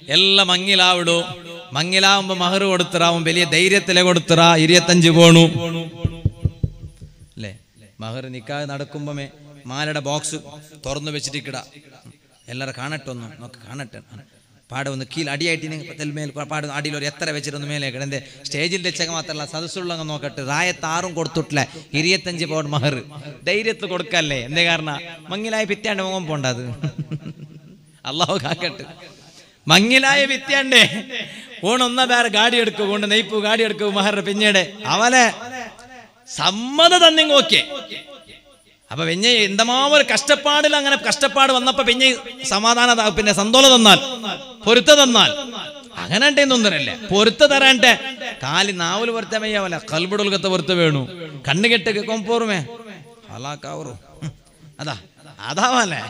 എല്ലാം മങ്ങിലാവിടൂ മങ്ങിലാവുമ്പോ മഹർ കൊടുത്തറാവും വലിയ ധൈര്യത്തിലെ കൊടുത്തറ ഇരുപത്തഞ്ച് പോണു അല്ലേ മഹർ നിക്കാഹ് നടക്കുമ്പോമേ മാലയുടെ ബോക്സ് തുറന്നു വെച്ചിട്ടിക്കട എല്ലാവരും കാണട്ടെ ഒന്ന് നോക്ക് കാണട്ടെ പാട ഒന്ന് കീൽ അടിയായിട്ട് തെൽമേൽ പാട് അടിയിൽ ഒരു എത്ര വെച്ചിട്ടൊന്ന് മേലെ കിടന്റെ സ്റ്റേജിൽ വെച്ചൊക്കെ മാത്രമല്ല സദസ്സുള്ളങ്ങ് നോക്കട്ടെ റായത്താറും കൊടുത്തിട്ടില്ല ഇരുപത്തഞ്ച് പൗൺ മഹർ ധൈര്യത്തിൽ കൊടുക്കല്ലേ എന്തേ കാരണം മങ്ങിലായി പിറ്റാണ്ട് മുഖം പോണ്ടത് അള്ളാഹു കാക്കട്ടെ മങ്ങിലായ വിത്യാണ്ടേ ഓണൊന്ന വേറെ ഗാഡി എടുക്കൂ കൊണ്ട് നെയ്പ്പു ഗാഡി എടുക്കൂ മഹർ പിന്നീട് അവനെ സമ്മത തന്നിങ് ഓക്കെ അപ്പൊ പിന്നെ എന്തമാവൊരു കഷ്ടപ്പാടിൽ അങ്ങനെ കഷ്ടപ്പാട് വന്നപ്പോ പിന്നെ സമാധാന ത- പിന്നെ സന്തോഷം തന്നാൽ പൊരുത്ത തന്നാൽ അങ്ങനെ ഉണ്ടെന്നൊന്നരല്ലേ പൊരുത്ത തരാണ്ടെ കാലി നാവല് പൊരുത്ത വയ്യാവല്ല കൽബിടുൽക്കത്തെ പൊരുത്ത വേണു കണ്ണു കെട്ട് കൊമ്പോറുമേ അലാക്കാവറു അതാ അതാവല്ലേ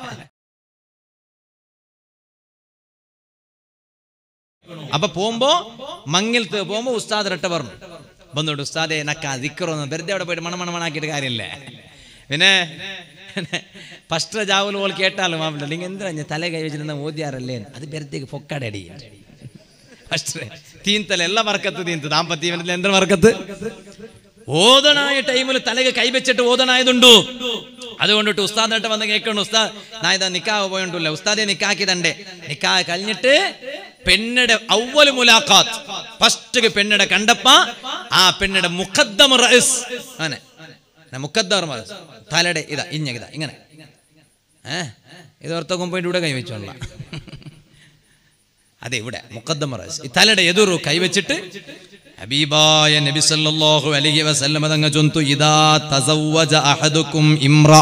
അപ്പൊ പോകുമ്പോ മങ്ങിലത്ത് പോകുമ്പോ ഉസ്താദ് രട്ട പറഞ്ഞു ಬಂದೋಡು ಉಸ್ತಾದೆ ನಕ್ಕ ದಿಕ್ಕರು ಬೆರ್ದೆ അവിടെ പോയിട്ട് മണമണ മണാക്കിയിട്ട് കാര്യമില്ല പിന്നെ ഫസ്റ്റ് ജാവുൽ പോൽ കേട്ടാലും മാപ്പില്ല നിങ്ങൾ എന്തിനാ ഞാൻ തല കൈ വെച്ചിരുന്ന ഓദ്യാറല്ലേ അത് ಬೆರ್ದೆಗೆ പൊക്കടടി ഫസ്റ്റ് തീന്തല ಎಲ್ಲ വർക്കത്ത് തീന്ത് ദാമ്പത്യ എന്തൊരു വർക്കത്ത് ഓതണായ ടൈമിൽ തലക്ക് കൈവച്ചിട്ട് ഓതണായതുണ്ടു അതുകൊണ്ടിട്ട് ഉസ്താദായിട്ട് വന്ന് കേൾക്കണം ഉസ്താദ് ഞാൻ ഇതാ നിക്കാവ് പോയിട്ടുണ്ടല്ലോ ഉസ്താദെ നിക്കാക്കിതണ്ടേ നിക്കാഹ് കഴിഞ്ഞിട്ട് പെണ്ണിടെ ഔവല് മുലാഖാത്ത് ഫസ്റ്റ് പെണ്ണിടെ കണ്ടപ്പ ആ പെണ്ണിടെ മുഖദ്ദമ റഅസ് അങ്ങനെ മുഖദ്ദമ റഅസ് തലയുടെ ഇതാ ഇഞ്ഞ ഇതാ ഇങ്ങനെ ഏ ഇത് ഓർത്തക്കും പോയിട്ട് ഇവിടെ കൈവച്ചോളാം അതെ ഇവിടെ മുഖദ്ദമ റഅസ് ഈ തലയുടെ എതിറു കൈവച്ചിട്ട് ഹബീബായ നബി സല്ലല്ലാഹു അലൈഹി വസല്ലമ തങ്ങ ചൊന്തു ഇദാ തസവ്വജ അഹദുക്കും ഇംറാ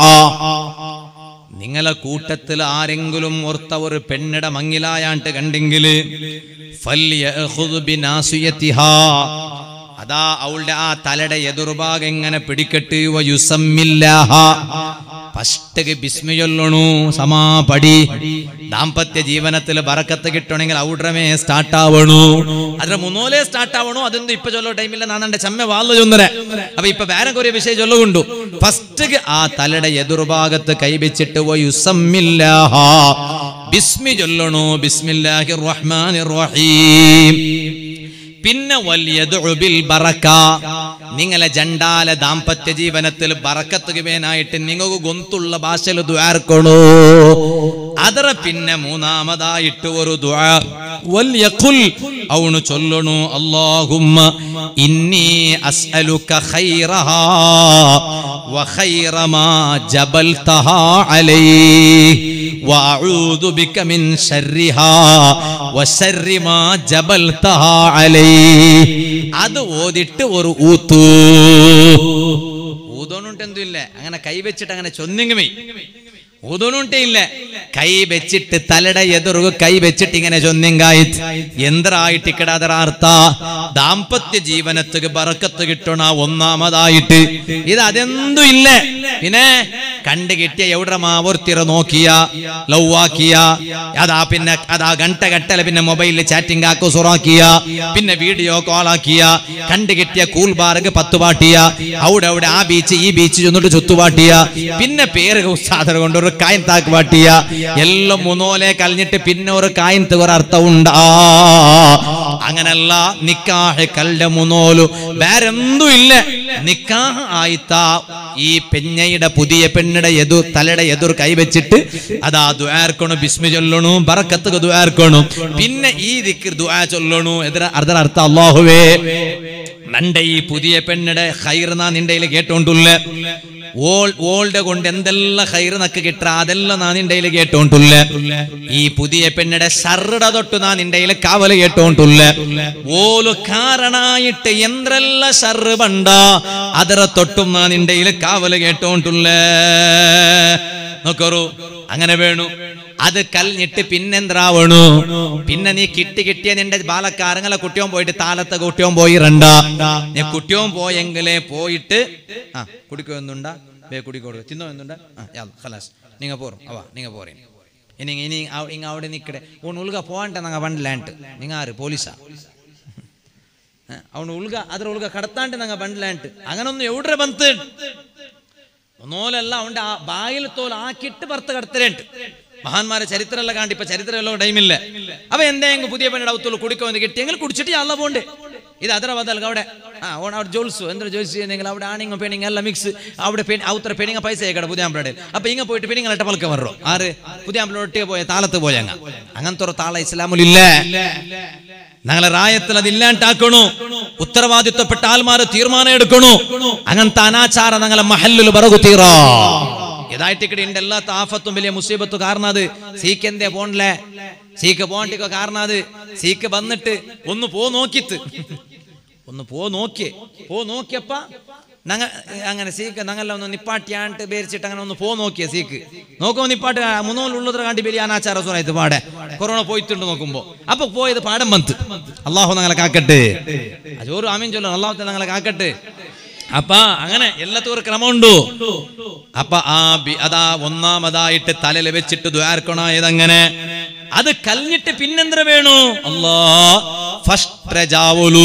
നിങ്ങളെ കൂട്ടത്തിൽ ആരെങ്കിലും ഓർത്ത ഒരു പെണ്ണിടെ മങ്ങിലായാണ്ട് കണ്ടെങ്കില് ഫല്യഖുദ് ബിനാസിയതിഹാ. അതാ അവളുടെ ആ തലയുടെ എതിർഭാഗം എങ്ങനെ പിടിക്കട്ട് വയുസമ്മില്ലാഹ ഫസ്റ്റ് ബിസ്മി ചൊല്ലണു സമാപടി ദാമ്പത്യ ജീവനത്തിൽ ബറക്കത്ത് കിട്ടണമെങ്കിൽ ഔഡ്രമേ സ്റ്റാർട്ട് ആവണു അതിന്റെ മുന്നോലേ സ്റ്റാർട്ട് ആവണു അതൊന്നും ഇപ്പൊ ചൊല്ലോ ടൈമില്ല നാന്നെ ചമ്മ വാള് ചൊന്നരെ അപ്പൊ ഇപ്പൊ വേറെ കുറെ വിഷയം ചൊല്ലുകൊണ്ടു ഫസ്റ്റ് ആ തലയുടെ എതിർഭാഗത്ത് കൈവച്ചിട്ട് വയുസമ്മില്ലാഹ ബിസ്മി ചൊല്ലണു ബിസ്മില്ലാഹിർ റഹ്മാനിർ റഹീം പിന്നെ വലിയദുഉ ബിൽ ബറക്ക നിങ്ങളെ ജണ്ടാല ദാമ്പത്യ ജീവനത്തിൽ ബറക്കത്ത് വേനായിട്ട് നിങ്ങൾക്ക് ഗൊന്തുള്ള ഭാഷയിൽ ദ്വാർക്കണോ അതറ പിന്നെ മൂന്നാമതായിട്ട് ഒരു ദുആ വൽയഖുൽ അവണ് ചൊല്ലണു അല്ലാഹുമ്മ ഇന്നി അസ്അലുക ഖൈറഹാ وخير ما جبلتها عليه وأعوذ بك من شرها وشر ما جبلتها عليه അത് ഓതിട്ട് ഒരു ഊത്തു ഊതോണുണ്ട് എന്തുമില്ല അങ്ങനെ കൈവച്ചിട്ട് അങ്ങനെ ചൊന്നിങ്ങുമേ ഊതോണുണ്ടേ ഇല്ല കൈ വെച്ചിട്ട് തലയുടെ എതിർവ് കൈ വെച്ചിട്ട് ഇങ്ങനെ ചൊന്നിങ്കായി എന്തരായിട്ട് ഇക്കടാതറ അർത്ഥ ദാമ്പത്യ ജീവനത്തുക്ക് ബറക്കത്ത് കിട്ടണ ഒന്നാമതായിട്ട് ഇത് അതെന്തും ഇല്ല പിന്നെ കണ്ടു കിട്ടിയ എവിടെ മാവർത്തിറ നോക്കിയ ലൗവാക്കിയ അതാ പിന്നെ അതാ ഗണ്ട കട്ടല പിന്നെ മൊബൈലിൽ ചാറ്റിംഗ് ആക്കോ സുറാക്കിയ പിന്നെ വീഡിയോ കോൾ ആക്കിയ കണ്ടു കിട്ടിയ കൂൾ ബാർക്ക് പത്ത് പാട്ടിയ അവിടെ അവിടെ ആ ബീച്ച് ഈ ബീച്ച് ചെന്നിട്ട് ചുത്തുപാട്ടിയ പിന്നെ പേര് ഉസ്താദർ കൊണ്ട് ഒരു കായൻ താക്ക് പാട്ടിയ എല്ലാം മൂന്നോലെ കലിഞ്ഞിട്ട് പിന്നെ ഒരു കായൻ ഒരു അർത്ഥം ഉണ്ടാ അങ്ങനല്ല നിക്കാഹ് കല്ല് മൂന്നോലു വേറെന്തും ഇല്ല നിക്കാഹ് ആയിത്ത ഈ പെഞ്ഞയുടെ പുതിയ പെണ്ണിടെ എതു തലയുടെ എതിർ കൈവച്ചിട്ട് അതാ ദുആർക്കണു ബിസ്മി ചൊല്ലണു ബറക്കത്ത് ദുആർക്കണു പിന്നെ ഈ ദിക്ർ ദുആ ചൊല്ലണു എതിര അർദ്ധ അർത്ഥം അല്ലാഹുവേ നന്റെ ഈ പുതിയ പെണ്ണിടെ ഹൈർ നാ നിന്റെ കേട്ടോണ്ടുള്ള ഓൾ ഓൾഡ് കൊണ്ട് എന്തെല്ലാം ഹൈർ നക്ക് കിട്ടാ അതെല്ലാം നാ നിന്റെ കേട്ടോണ്ടുള്ള ഈ പുതിയ പെണ്ണിടെ ഷർട തൊട്ട് നാ നിന്റെ കാവല് കേട്ടോണ്ടുള്ള ഓല് കാരണായിട്ട് എന്തെല്ലാം ഷർറ് പണ്ട അതര തൊട്ടും നാ നിന്റെ കാവല് കേട്ടോണ്ടുള്ള നോക്കറു അങ്ങനെ വേണു അത് കലിഞ്ഞിട്ട് പിന്നെന്താവണു പിന്നെ നീ കിട്ടി കിട്ടിയ നിന്റെ ബാലക്കാരങ്ങളെ കുട്ടിയോൻ പോയിട്ട് താലത്തെ കുട്ടിയോൻ പോയി രണ്ട നീ കുട്ടിയോൻ പോയെങ്കിലേ പോയിട്ട് ആ കുടിക്കോ എന്നുണ്ടാ വേ കുടിക്കോടു തിന്നോ എന്നുണ്ടാ ആ യാ ഖലാസ് നിങ്ങ പോറും അവ നിങ്ങ പോറേ ഇനി ഇനി അവ- ഇങ്ങ അവിടെ നിക്കടെ ഓൺ ഉൾക പോവാണ്ട നങ്ങ ಬಂಡ್ಲಾಂಟ್ നിങ്ങ ആര് പോലീസാ ಅವನು ಉಳ್ಗ ಅದ್ರ ಉಳ್ಗ ಕಡತಾಂಟೆ ನಂಗ ಬಂಡ್ಲಾಂಟ್ അങ്ങനൊന്നും എവിടെ ಬಂತು ഒന്നോലല്ല അവന്റെ ആ ബായിൽ തോൽ ആക്കിയിട്ട് ഭർത്ത കടത്തരേണ്ട് മഹാന്മാരെ ചരിത്രമെല്ലാം കാണ്ടി ഇപ്പൊ ചരിത്രമെല്ലാം ടൈമില്ല അപ്പൊ എന്തെങ്കിലും പുതിയ പെണ്ണിയുടെ ഔത്തുള്ളൂ കുടിക്കുമെന്ന് കിട്ടിയെങ്കിൽ കുടിച്ചിട്ട് അല്ല പോണ്ടേ ഇത് ಅದರ ಬದಲ್ಗೆ അവിടെ ആ ഓൺ അവിടെ ജോൽസു എന്തൊരു ജോൽസി നിങ്ങൾ അവിടെ ആണിങ്ങ പെണ്ണിങ് എല്ലാം മിക്സ് അവിടെ പെൺ ഔത്തര പെണ്ണിങ്ങ പൈസ കേക്കട പുതിയ ആമ്പിളയുടെ അപ്പൊ ഇങ്ങ പോയിട്ട് പെണ്ണിങ്ങൾ ഇട്ട പലക്ക വരോ ആറ് പുതിയ ആമ്പിള ഒട്ടിയെ പോയ താളത്ത് പോയ അങ്ങ അങ്ങനത്തെ ഒരു താള ഇസ്ലാമിലില്ല ഞങ്ങളെ റായത്തിൽ അത് ഇല്ലാണ്ടാക്കണു ഉത്തരവാദിത്വപ്പെട്ട ആൾമാര് തീരുമാനം എടുക്കണു അങ്ങനത്തെ അനാചാര ഞങ്ങളെ മഹല്ലിൽ പറകു തീറോ ഇതായിട്ട് ഇവിടെ ഉണ്ട് എല്ലാ താഫത്തും വലിയ മുസീബത്തും കാരണം അത് സീക്ക് എന്തേ പോണില്ലേ സീക്ക് പോകണ്ടിക്കോ കാരണം അത് സീക്ക് വന്നിട്ട് ഒന്ന് പോ നോക്കിത്ത് ഒന്ന് പോ നോക്കിയേ പോ നോക്കിയപ്പ ഞങ്ങ അങ്ങനെ സീക്ക് ഞങ്ങളെല്ലാം ഒന്ന് നിപ്പാട്ടിയാണ്ട് പേരിച്ചിട്ട് അങ്ങനെ ഒന്ന് പോ നോക്കിയ സീക്ക് നോക്കുമ്പോ നിപ്പാട്ട് മുന്നോലുള്ളത്ര കാണ്ടി വലിയ അനാചാര സുറായത് പാടെ കൊറോണ പോയിട്ടുണ്ട് നോക്കുമ്പോ അപ്പൊ പോയത് പാടം വന്ന് അള്ളാഹു ഞങ്ങളെ കാക്കട്ടെ അജോറ് ആമീൻ ചൊല്ലു അള്ളാഹു ഞങ്ങളെ കാക്കട്ടെ അപ്പ അങ്ങനെ എല്ലാത്തും ഒരു ക്രമമുണ്ടു അപ്പൊ ആ ബി- അതാ ഒന്നാമതായിട്ട് തലയിൽ വെച്ചിട്ട് ദ്വാർക്കണായതങ്ങനെ അത് കലിഞ്ഞിട്ട് പിന്നെന്ത്ര വേണു അല്ലാ ഫസ്റ്റ് ജാവുലു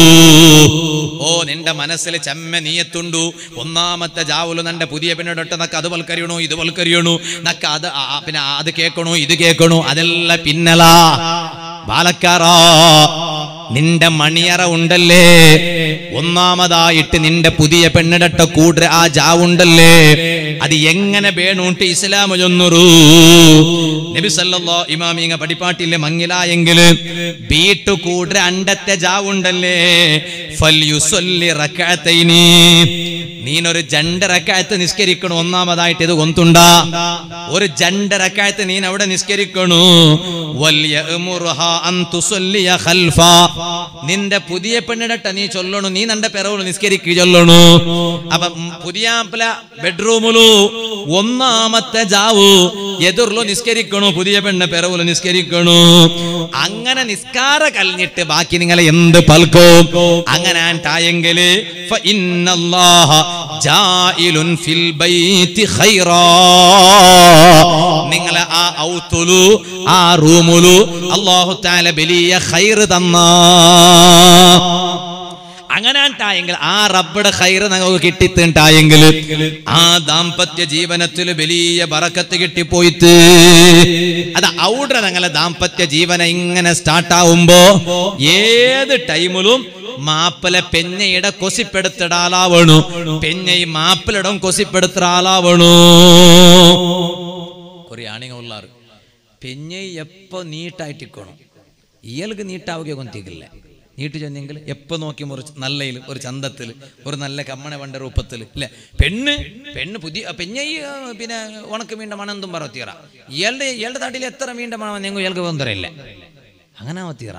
ഓ നിന്റെ മനസ്സിൽ ചെമ്മ നീയത്തുണ്ടു ഒന്നാമത്തെ ജാവുലു നിന്റെ പുതിയ പിന്നോട്ട് നക്ക് അത് വൽക്കരിയണു ഇത് വൽക്കരിയണു നക്ക് അത് ആ- ആ- പിന്നെ അത് കേൾക്കണു ഇത് കേൾക്കണു അതെല്ലാം പിന്നലാ ബാലക്കാറാ നിന്റെ മണിയറ ഉണ്ടല്ലേ ഒന്നാമതായിട്ട് നിന്റെ പുതിയ പെണ്ണിടട്ട കൂടെ ആ ജാവുണ്ടല്ലേ അത് എങ്ങനെ വേണൂട്ട് ഇസ്ലാം ചൊന്നുറു നബി സല്ലല്ലാഹു ഇമാമിങ്ങ പഠിപ്പാട്ടില്ലേ മങ്ങിലായെങ്കിൽ ബീട്ടു കൂടെ അണ്ടത്തെ ജാവുണ്ടല്ലേ ഫൽയുസല്ലി റക്അത്തൈനി നീനൊരു ജണ്ട് റക്കായത്ത് നിസ്കരിക്കണു ഒന്നാമതായിട്ട് ഇത് കൊന്തുണ്ട ഒരു ജണ്ട് റക്കായത്ത് നീൻ അവിടെ നിസ്കരിക്കണു വല്യഅ്മുറുഹ അൻ തുസല്ലിയ ഖൽഫ നിന്റെ പുതിയ പെണ്ണിടട്ട നീ ചൊല്ലണു നീ നിന്റെ പെറവുలు നിസ്കരിക്കുക ചൊല്ലണു അപ്പൊ ഉം, പുതിയ ആപ്പില ബെഡ്റൂമിലു ഒന്നാമത്തെ ജാവു എതിർലു നിസ്കരിക്കണു പുതിയ പെണ്ണ് പെറവുలు നിസ്കരിക്കണു അങ്ങനെ നിസ്കാര കഴിഞ്ഞിട്ട് ബാക്കി നിങ്ങളെ എന്ത് പൽക്കോ അങ്ങനെ ആയിട്ടായെങ്കിൽ ജായിലുൻ ഫിൽ ബൈത്തി ഖൈറാ നിങ്ങളെ ആ ഔത്തുലു ആ റൂമുലു അല്ലാഹു തആല വലിയ ഖൈർ തന്ന അങ്ങനെ ഉണ്ടായെങ്കിൽ ആ റബ്ബയുടെ ഖൈർ നിങ്ങൾക്ക് കിട്ടിത്തിണ്ടായെങ്കിൽ ആ ദാമ്പത്യ ജീവനത്തിൽ വലിയ ബറക്കത്ത് കിട്ടിപ്പോയിട്ട് അത് ഔഡ്ര ഞങ്ങളെ ദാമ്പത്യ ജീവന ഇങ്ങനെ സ്റ്റാർട്ട് ആവുമ്പോ ഏത് ടൈമിലും മാപ്പിള പെഞ്ഞയുടെ കൊസിപ്പെടുത്തിട ആളാവണു പെഞ്ഞ മാപ്പിളിടം കൊസിപ്പെടുത്തുന്ന ആളാവണു കുറെ ആണിങ്ങ ഉള്ളാറ് പെഞ്ഞ എപ്പോ നീട്ടായിട്ടിക്കണം ഇയാൾക്ക് നീട്ടാവുക കൊന്തിക്കില്ല നീട്ട് ചെന്നെങ്കിൽ എപ്പോ നോക്കി ഒരു നല്ലയിൽ ഒരു ചന്തത്തിൽ ഒരു നല്ല കമ്മണ വണ്ട രൂപത്തിൽ ഇല്ലേ പെണ്ണ് പെണ്ണ് പുതിയ പെഞ്ഞ ഈ, ആ, പിന്നെ ഉണക്ക് വീണ്ട മണെന്തും പറത്തീറ ഇയാളുടെ ഇയാളുടെ നാട്ടിൽ എത്ര വീണ്ട മണം വന്നെങ്കിൽ ഇയാൾക്ക് തോന്നറില്ല അങ്ങനെ തീറ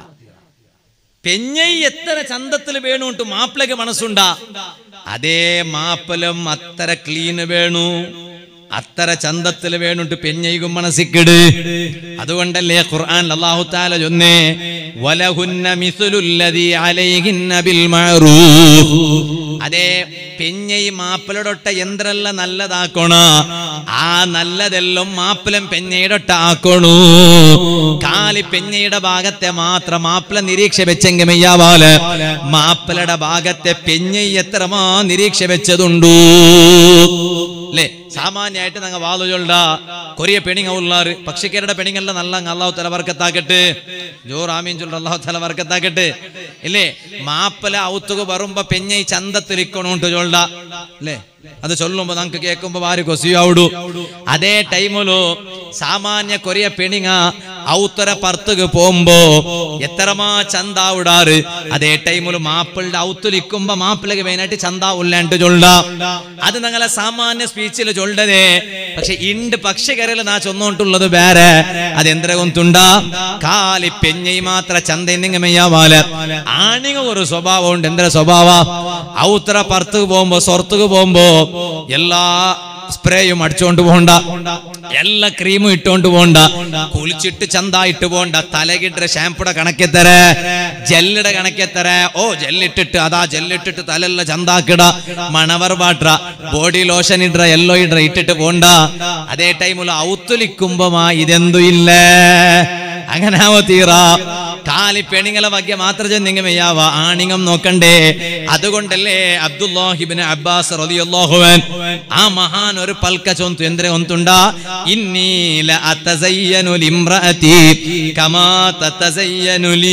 പെഞ്ഞൈ എത്ര ചന്തത്തിൽ വേണുണ്ട് മാപ്പിളക്ക് മനസ്സുണ്ടാ അതേ മാപ്പിളം അത്ര ക്ലീന് വേണു അത്ര ചന്തത്തിൽ വേണുണ്ട് പെഞ്ഞൈകും മനസ്സിക്കിട് അതുകൊണ്ടല്ലേ ഖുർആൻ അല്ലാഹു തആല ചൊന്നേ വലഹുന്ന മിസ്ലുല്ലദി അലൈഹിന്ന ബിൽ മഅറൂഫ് അതേ പെഞ്ഞൈ മാപ്പിളടൊട്ട യന്ത്രല്ല നല്ലതാക്കണ ആ നല്ലതെല്ലാം മാപ്പിളം പെഞ്ഞയുടെ ആക്കണു കാലി പെഞ്ഞയുടെ ഭാഗത്തെ മാത്രം മാപ്പിള നിരീക്ഷ വെച്ചെങ്കിൽ മെയ്യാവാല് മാപ്പിളയുടെ ഭാഗത്തെ പെഞ്ഞ എത്രമാ നിരീക്ഷ വെച്ചതുണ്ടു അല്ലേ സാമാന്യമായിട്ട് ഞങ്ങൾ വാതു ചൊല്ല കൊറിയ പെണിങ്ങ ഉള്ളാറ് പക്ഷിക്കരുടെ പെണിങ്ങല്ല നല്ല അള്ളാഹു തല വർക്കത്താക്കട്ടെ ജോറാമീൻ ചൊല്ല അള്ളാഹു തല വർക്കത്താക്കട്ടെ ഇല്ലേ മാപ്പിള ഔത്തുക വരുമ്പോ പെഞ്ഞ ചന്തത്തിലിക്കണോണ്ട് ചൊല്ല അല്ലേ അത് ചൊല്ലുമ്പോ നമുക്ക് കേൾക്കുമ്പോ ആര് കൊസിയാവിടു അതേ ടൈമിലു സാമാന്യ കൊറിയ പെണിങ്ങ ഔത്തര പർത്തുക പോകുമ്പോ എത്രമാ ചന്ത വിടാറ് അതേ ടൈമില് മാപ്പിളുടെ ഔത്തുലിക്കുമ്പോ മാപ്പിളക്ക് മെയിനായിട്ട് ചന്ത ഉല്ലാണ്ട് ചൊല്ല അത് ഞങ്ങളെ സാമാന്യ സ്പീച്ചിൽ ചൊല്ലതേ പക്ഷെ ഇണ്ട് പക്ഷികരയിൽ നാ ചൊന്നോണ്ടുള്ളത് വേറെ അതെന്തര കൊന്തുണ്ട കാലി പെഞ്ഞൈ മാത്ര ചന്ത എന്നിങ്ങ മെയ്യാവാല് ആണിങ്ങ ഒരു സ്വഭാവം ഉണ്ട് എന്തര സ്വഭാവ ഔത്തര പർത്തുക പോകുമ്പോ സ്വർത്തുക പോകുമ്പോ എല്ലാ സ്പ്രേയും അടിച്ചോണ്ട് പോണ്ട എല്ലാ ക്രീമും ഇട്ടോണ്ട് പോണ്ട കുളിച്ചിട്ട് ചന്തായിട്ട് പോണ്ട തലകിട്ട ഷാമ്പുടെ കണക്കെത്തര ജെല്ലിടെ കണക്കെത്തര ഓ ജെല്ലിട്ടിട്ട് അതാ ജെല്ലിട്ടിട്ട് തലെല്ലാം ചന്താക്കിട മണവർ പാട്ര ബോഡി ലോഷൻ ഇട എല്ലോ ഇട ഇട്ടിട്ട് പോണ്ട അതേ ടൈമിൽ ഔത്തുലിക്കുമ്പോ ഇതെന്തു ഇല്ല അങ്ങനെ ആവോ തീറ കാലി പെണിങ്ങളെ വഗ്യ മാത്രം ചെന്നിങ്ങമയ്യാവ ആണിങ്ങം നോക്കണ്ടേ അതുകൊണ്ടല്ലേ അബ്ദുല്ലാഹിബിന് അബ്ബാസ് റളിയല്ലാഹുവൻ ആ മഹാൻ ഒരു പൽക്ക ചൊന്തു എന്തിനെ ഒന്തുണ്ട ഇന്നീല അതസയ്യനു ലിംറഅതി കമാ തതസയ്യനു ലീ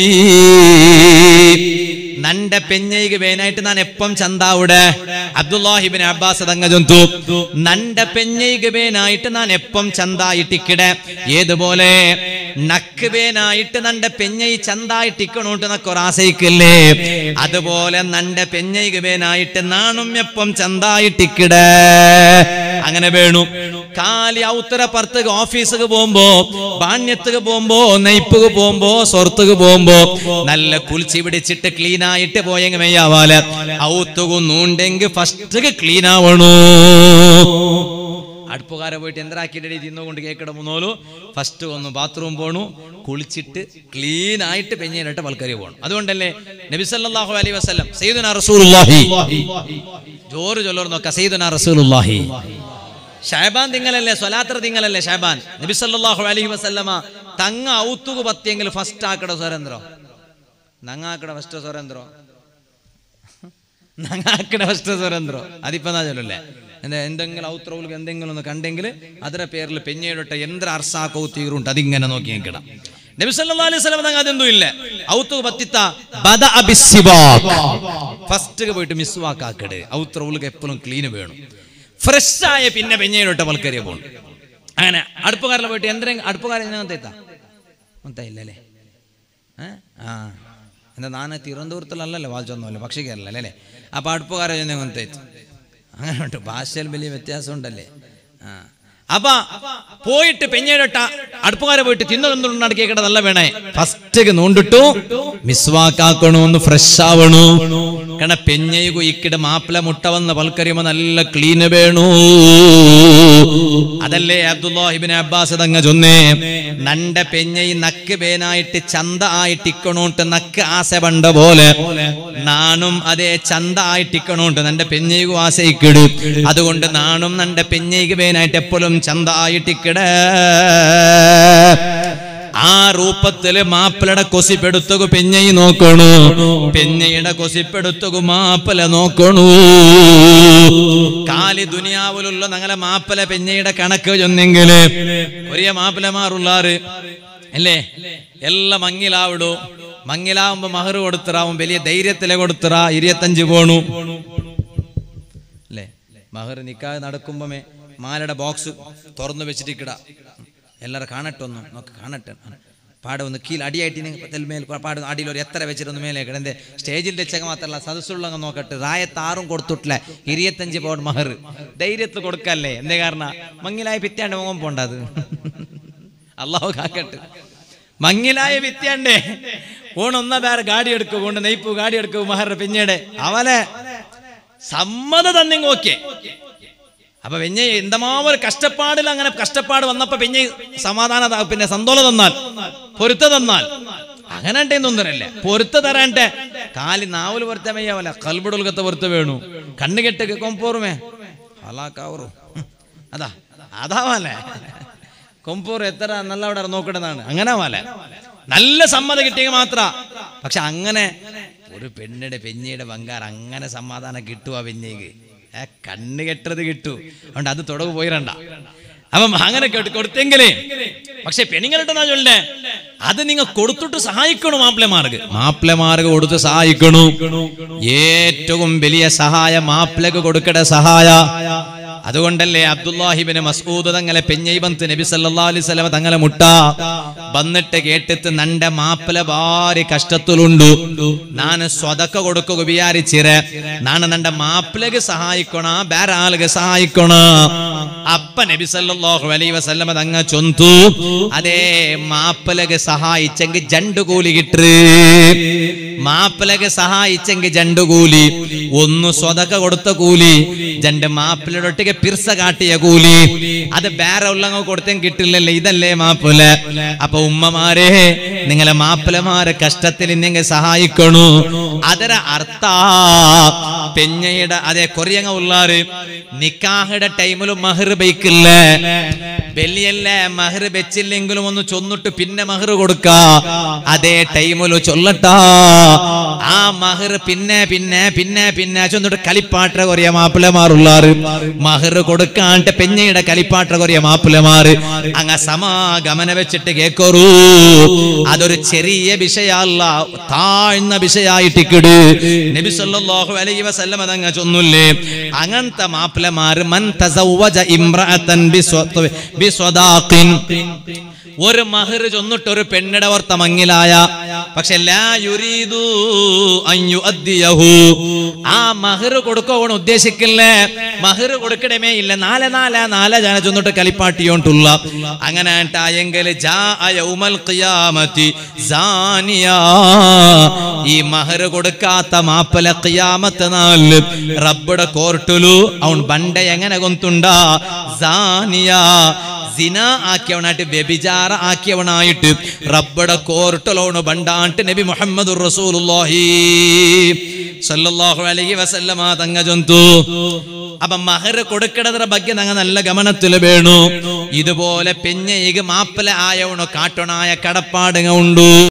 നന്റെ പെഞ്ഞയ്ക്ക് വേനായിട്ട് ഞാൻ എപ്പം ചന്താവിടെ അബ്ദുല്ലാഹിബിൻ അബ്ബാസ് തങ്ങ ചൊന്തു നന്റെ പെഞ്ഞയ്ക്ക് വേനായിട്ട് ഞാൻ എപ്പം ചന്തായിട്ടിക്കിടെ ഏതുപോലെ നക്ക് വേനായിട്ട് നന്റെ പെഞ്ഞൈ ചന്തായിട്ടിക്കണോട്ട് നക്ക് ഒരാശയിക്കില്ലേ അതുപോലെ നന്റെ പെഞ്ഞയ്ക്ക് വേനായിട്ട് നാണും എപ്പം ചന്തായിട്ടിക്കിടെ അങ്ങനെ വേണു കാലി ഔത്തര പുറത്തേക്ക് ഓഫീസിക്ക് പോകുമ്പോ ബാണ്യത്തുക്ക് പോകുമ്പോ നെയ്പ്പുക്ക് പോകുമ്പോ സ്വർത്തുക്ക് പോകുമ്പോ നല്ല കുളിച്ച് പിടിച്ചിട്ട് ക്ലീൻ ആയിട്ട് പോയെങ്കിൽ മെയ്യാവാല് ഔത്തുകുന്നുണ്ടെങ്കിൽ ഫസ്റ്റ് ക്ലീൻ ആവണു അടുപ്പുകാരെ പോയിട്ട് എന്തരാക്കിയിട്ട് തിന്നുകൊണ്ട് കേക്കട മൂന്നോലു ഫസ്റ്റ് ഒന്ന് ബാത്റൂം പോണു കുളിച്ചിട്ട് ക്ലീൻ ആയിട്ട് പെഞ്ഞിട്ട് പൽക്കരി പോകണം അതുകൊണ്ടല്ലേ നബിസല്ലാഹു അലൈ വസ്ലം സയ്യിദുനാ റസൂലുള്ളാഹി ജോറ് ചൊല്ലർ നോക്ക സയ്യിദുനാ റസൂലുള്ളാഹി ഷാബാൻ തിങ്ങളല്ലേ സ്വലാത്ര തിങ്ങളല്ലേ ഷാബാൻ നബിസല്ലാഹു അലൈഹി വസല്ലമ തങ്ങ ഔത്തുകു പത്തിയെങ്കിൽ ഫസ്റ്റ് ആക്കട സ്വരേന്ദ്രോ നങ്ങാക്കട ഫസ്റ്റ് സ്വരേന്ദ്രോ നങ്ങാക്കട ഫസ്റ്റ് സ്വരേന്ദ്രോ അതിപ്പോ എന്നാ ചൊല്ലല്ലേ എന്താ എന്തെങ്കിലും ഔത്രവുൾക്ക് എന്തെങ്കിലും ഒന്ന് കണ്ടെങ്കിൽ അതിന്റെ പേരിൽ പെഞ്ഞയിടട്ടെ എന്തൊരു അർസാക്കോ തീറുണ്ട് അതിങ്ങനെ നോക്കി നിൽക്കണം നബി സല്ലല്ലാഹു അലൈഹി വസല്ലം തങ്ങൾ അതൊന്നും ഇല്ല ഔത്തു പത്തിത്ത ബദ അബിസ്സിവാക് ഫസ്റ്റ് പോയിട്ട് മിസ്വാക്ക് ആക്കട് ഔത്രവുൾക്ക് എപ്പോഴും ക്ലീൻ വേണം ഫ്രഷ് ആയ പിന്നെ പെഞ്ഞയിടട്ടെ പൽക്കരിയ പോകണം അങ്ങനെ അടുപ്പുകാരിൽ പോയിട്ട് എന്തെങ്കിലും അടുപ്പുകാരൻ അങ്ങനത്തെ എത്താ മൊത്തമില്ലല്ലേ ഏ? ആ എന്താ നാന തിരുവനന്തപുരത്തിലല്ലല്ലോ വായിച്ചൊന്നുമല്ല പക്ഷിക്കാരല്ല അല്ലേ അപ്പൊ അടുപ്പുകാരെ അങ്ങനത്തെ അങ്ങനെ ഉണ്ട് ഭാഷയിൽ വലിയ വ്യത്യാസം ഉണ്ടല്ലേ ആ അപ്പൊ പോയിട്ട് പെഞ്ഞേടട്ട അടുപ്പുകാരെ പോയിട്ട് തിന്നൊന്നും നല്ല വേണേ ഫസ്റ്റ് നോണ്ടിട്ടു മിസ്വാക്കാക്കണു ഒന്ന് ഫ്രഷ് ആവണു കാരണം പെഞ്ഞയുകു ഇക്കിടെ മാപ്പിള മുട്ട വന്ന് പൽക്കരിയുമ്പോ നല്ല ക്ലീന് വേണു അതല്ലേ അബ്ദുല്ലാഹിബിൻ അബ്ബാസ് തങ്ങ ചൊന്നേ നന്റെ പെഞ്ഞയി നക്ക് പേനായിട്ട് ചന്ത ആയിട്ടിക്കണോട്ട് നക്ക് ആശ പണ്ട പോലെ നാണും അതേ ചന്ത ആയിട്ടിക്കണോട്ട് നന്റെ പെഞ്ഞയ്ക്കു ആശയിക്കിട് അതുകൊണ്ട് നാണും നന്റെ പെഞ്ഞയ്ക്ക് പേനായിട്ട് എപ്പോഴും ചന്ത ആയിട്ടിക്കിട ആ രൂപത്തില് മാപ്പിളയുടെ കൊസിപ്പെടുത്തകു പെഞ്ഞയി നോക്കണു പെഞ്ഞയുടെ കൊസിപ്പെടുത്തകു മാപ്പിള നോക്കണു കാലി ദുനിയാവിലുള്ള ഞങ്ങളെ മാപ്പിള പെഞ്ഞയുടെ കണക്ക് ചെന്നെങ്കില് ഒരേ മാപ്പിളമാറുള്ളാറ് അല്ലേ എല്ലാം മങ്ങിലാവിടു മങ്ങിലാവുമ്പോ മഹർ കൊടുത്തറാവും വലിയ ധൈര്യത്തിലെ കൊടുത്തറ ഇരുപത്തഞ്ച് പോണു അല്ലേ മഹർ നിക്കാതെ നടക്കുമ്പോമേ മാലയുടെ ബോക്സ് തുറന്നു വെച്ചിട്ടിക്കട എല്ലാവരും കാണട്ടെ ഒന്ന് നോക്ക് കാണട്ടെ പാടെ ഒന്ന് കീൽ അടിയായിട്ട് തെൽമേൽ പാട് അടിയിൽ ഒരു എത്ര വെച്ചിട്ടൊന്ന് മേലെ കിടന്തേ സ്റ്റേജിൽ വെച്ചക മാത്രമല്ല സദസ്സുള്ള നോക്കട്ടെ റായത്താറും കൊടുത്തിട്ടില്ല ഇരുപത്തഞ്ച് പൗണ്ട് മഹർ ധൈര്യത്തിൽ കൊടുക്കല്ലേ എന്തേ കാരണം മങ്ങിലായ പിറ്റാണ്ട് മുഖം പോണ്ടത് അള്ളാഹു കാക്കട്ടെ മങ്ങിലായ വിത്യാണ്ടേ ഓണൊന്ന വേറെ ഗാഡി എടുക്കൂ കൊണ്ട് നെയ്പ്പു ഗാഡി എടുക്കൂ മഹർ പിന്നീട് അവലെ സമ്മത തന്നെങ്കിൽ ഓക്കെ അപ്പൊ പിന്നെ എന്തമാവൊരു കഷ്ടപ്പാടിൽ അങ്ങനെ കഷ്ടപ്പാട് വന്നപ്പോ പിന്നെ സമാധാന പിന്നെ സന്തോഷം തന്നാൽ പൊരുത്ത തന്നാൽ അങ്ങനെ ഉണ്ടെന്നൊന്നരല്ലേ പൊരുത്ത തരാണ്ടെ കാലി നാവല് പൊരുത്ത വയ്യാവല്ല കൽബുടുൽക്കത്തെ പൊരുത്ത വേണു കണ്ണു കെട്ട് കൊമ്പോറുമേ ഹലാക്കാവറു അതാ അതാവല്ലേ കൊമ്പൂർ എത്ര നല്ല അവിടെ നോക്കേണ്ടതാണ് അങ്ങനെ പോലെ നല്ല സമ്മതം കിട്ടിയെങ്കിൽ മാത്ര പക്ഷെ അങ്ങനെ ഒരു പെണ്ണിയുടെ പെഞ്ഞയുടെ ബംഗാർ അങ്ങനെ സമാധാനം കിട്ടുക പെഞ്ഞേക്ക് ഏ കണ്ണ് കെട്ടത് കിട്ടു അതുകൊണ്ട് അത് തുടങ്ങ് പോയിരണ്ട അപ്പം അങ്ങനെ കേട്ട് കൊടുത്തെങ്കിലേ പക്ഷെ പെണ്ണുങ്ങളിട്ടെന്നാ ചൊല്ലേ അത് നിങ്ങൾ കൊടുത്തിട്ട് സഹായിക്കണു മാപ്പിളമാർക്ക് മാപ്പിളമാർക്ക് കൊടുത്ത് സഹായിക്കണു ഏറ്റവും വലിയ സഹായം മാപ്പിളക്ക് കൊടുക്കട സഹായ അതുകൊണ്ടല്ലേ അബ്ദുല്ലാഹിബിന് മസൂദ് തങ്ങളെ പെഞ്ഞൈബന്ത് നബി സല്ലല്ലാഹു അലൈഹി വസല്ലം തങ്ങളെ മുട്ട വന്നിട്ട് കേട്ടിട്ട് നന്റെ മാപ്പിള ഭാരി കഷ്ടത്തിലുണ്ടു ഞാൻ സ്വതക്ക കൊടുക്കുക വിചാരിച്ചിര നാണ് നന്റെ മാപ്പിളക്ക് സഹായിക്കണ വേറെ ആളുകൾ സഹായിക്കണ അപ്പ നബി സല്ലല്ലാഹു അലൈഹി വസല്ലം തങ്ങ ചൊന്തു അതേ മാപ്പിളക്ക് സഹായിച്ചെങ്കിൽ ജണ്ടു കൂലി കിട്ടു മാപ്പിളക്ക് സഹായിച്ചെങ്കിൽ ജണ്ടു കൂലി ഒന്ന് സ്വതക്ക കൊടുത്ത കൂലി ജണ്ട് മാപ്പിളയുടെ ഒട്ടിಗೆ പിർസ കാട്ടിയ കൂലി അത് വേറെ ഉള്ളങ്ങ കൊടുത്തേം കിട്ടില്ലല്ലേ ഇതല്ലേ മാപ്പിള അപ്പൊ ഉമ്മമാരെ നിങ്ങളെ മാപ്പിളമാരെ കഷ്ടത്തിൽ നിങ്ങൾ സഹായിക്കണു ಅದರ ಅರ್ಥ പെഞ്ഞയുടെ അതെ കൊറിയങ്ങ ഉള്ളാറ് നിക്കാഹയുടെ ടൈമിലും മഹർ ബൈക്കില്ല വെള്ളിയല്ല മഹർ വെച്ചില്ലെങ്കിലും ഒന്ന് ചൊന്നിട്ട് പിന്നെ മഹർ കൊടുക്ക അതേ ടൈമില് ചൊല്ലട്ടാ ആ മഹർ പിന്നെ പിന്നെ പിന്നെ പിന്നെ ചൊന്നിട്ട് കളിപ്പാട്ട കൊറിയ മാപ്പിളമാറുള്ളാറ് മഹർ കൊടുക്കാണ്ട് പെഞ്ഞയുടെ കളിപ്പാട്ട കൊറിയ മാപ്പിളമാറ് അങ്ങ സമാഗമന വെച്ചിട്ട് കേക്കറൂ അതൊരു ചെറിയ വിഷയല്ല താഴ്ന്ന വിഷയായിട്ടിക്കിട് നബി സല്ലല്ലാഹു അലൈഹി വസല്ലം അതങ്ങ ചൊന്നുല്ലേ അങ്ങനത്തെ മാപ്പിളമാര് മൻ തസവ്വജ ഇംറഅതൻ ബിസ്വ- ബിസ്വദാഖിൻ ഒരു മഹർ ചൊന്നിട്ട് ഒരു പെണ്ണിടെ ഓർത്ത മങ്ങിലായ പക്ഷെ ലാ യുരീദു അൻ യുഅദ്ദിയഹു ആ മഹർ കൊടുക്കോണം ഉദ്ദേശിക്കില്ലേ മഹർ കൊടുക്കണമേ ഇല്ല നാല് നാല് നാല് ജന ചൊന്നിട്ട് കളിപ്പാട്ടിയോണ്ടുള്ള അങ്ങനെ ആയെങ്കിൽ ജാ യൗമൽ ഖിയാമത്തി സാനിയാ ഈ മഹർ കൊടുക്കാത്ത മാപ്പല ഖിയാമത്ത് നാല് റബ്ബുടെ കോർട്ടിലു അവൻ ബണ്ട എങ്ങനെ കൊന്തുണ്ടാ സാനിയാ സിന ആക്കിയവനായിട്ട് വ്യഭിചാര ആക്കിയവനായിട്ട് റബ്ബടെ കോർട്ടലോണ് ബണ്ടാണ്ട് നബി മുഹമ്മദ് റസൂലുള്ളാഹി സല്ലല്ലാഹു അലൈഹി വസല്ലമ തങ്ങ ജന്തു അപ്പൊ മഹർ കൊടുക്കണതിന്റെ ಬಗ್ಗೆ നങ്ങ നല്ല ഗമനത്തിൽ വേണു ഇതുപോലെ പെഞ്ഞയ്ക്ക് മാപ്പല ആയവണോ കാട്ടണായ കടപ്പാടുക ഉണ്ടു